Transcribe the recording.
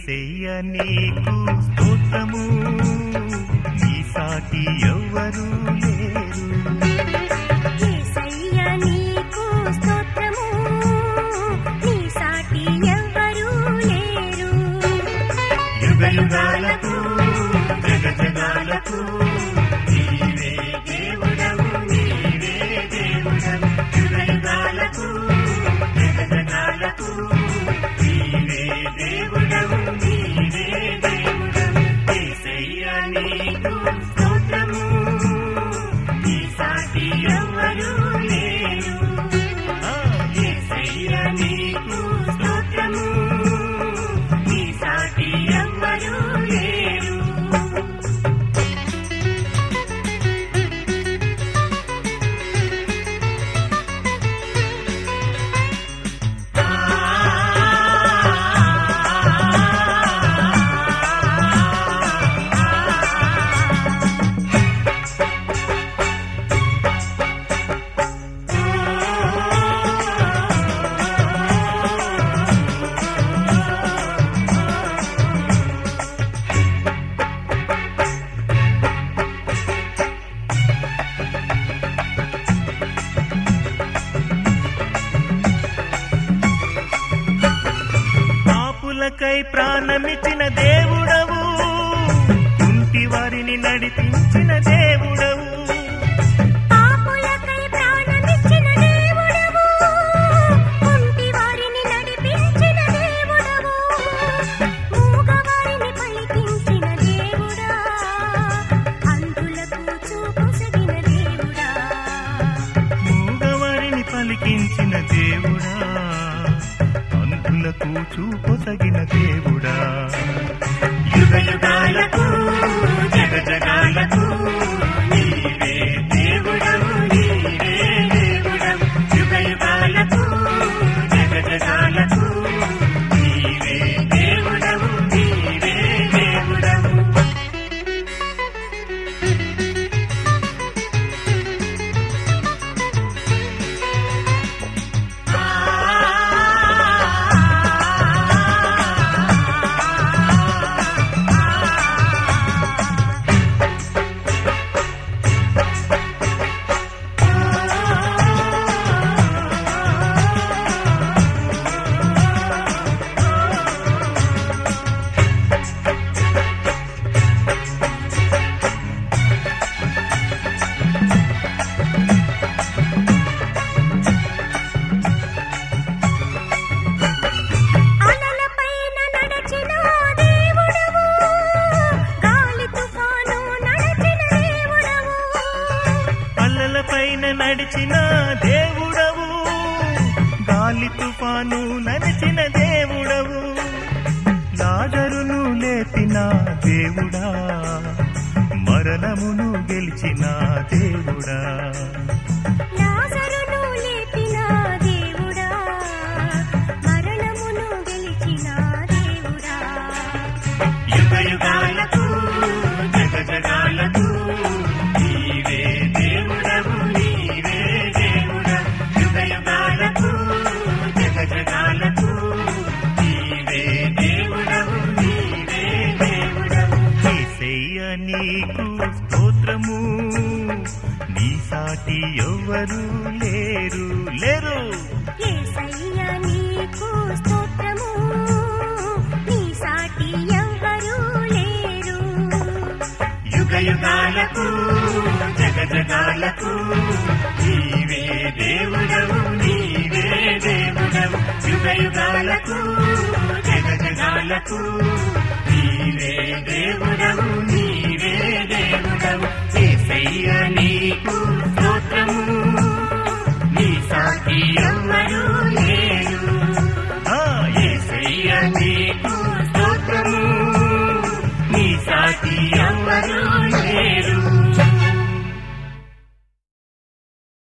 ఏసయ్య నీకు స్తోత్రము నీ సాటి ఎవ్వరూ లేరు యేసయ్య నీకు స్తోత్రము నీ సాటి ఎవ్వరూ లేరు యుగ యుగాలకు జగ జగాలకు నీవే దేవుడవు నీవే దేవుడవు యుగ యుగాలకు జగ జగాలకు నీవే దేవుడవు నీవే దేవుడవు యేసయ్య నీకు స్తోత్రము నీ సాటి ఎవ్వరూ లేరు ఆ యేసయ్య నీకు స్తోత్రము నీ సాటి ఎవ్వరూ లేరు పాపులకై ప్రాణమిచ్చిన దేవుడవు కుంటి వారిని నడిపించిన దేవుడవు పాపులకై ప్రాణమిచ్చిన దేవుడవు కుంటి వారిని నడిపించిన దేవుడవు మూగవారిని పలికించిన దేవుడా అంధులకు చూపుసగిన దేవుడా మూగవారిని పలికించిన దేవుడా అంధులకు చూపొసగిన దేవుడా యుగ యుగాలకు జగ జగాలకు నీవే దేవుడవు నీవే దేవుడవు యుగ యుగాలకు జగ జగాలకు నీవే దేవుడవు నీవే దేవుడవు అలలపైన నడచిన దేవుడవు గాలి తుఫాను నడచిన దేవుడవు అల్లలపైన నడిచిన దేవుడవు గాలి తుఫాను నడిచిన దేవుడవు లాజరును లేపిన దేవుడా మరణమును గెలిచిన దేవుడా లాజరును లేపిన దేవుడా మరణమును గెలిచిన దేవుడా యుగ యుగాలకు జగ జగాలకు నీవే దేవుడవు నీవే దేవుడవు యుగ యుగాలకు జగ జగాలకు నీవే దేవుడవు నీవే దేవుడవు యేసయ్య నీకు స్తోత్రము నీ సాటి ఎవ్వరు లేరు లేరు యేసయ్య నీకు స్తోత్రము నీ సాటి ఎవ్వరూ లేరు యుగ యుగాలకు జగ జగాలకు నీవే దేవుడవు నీవే దేవుడవు యుగ యుగాలకు జగ జగాలకు నీవే దేవుడవు నీవే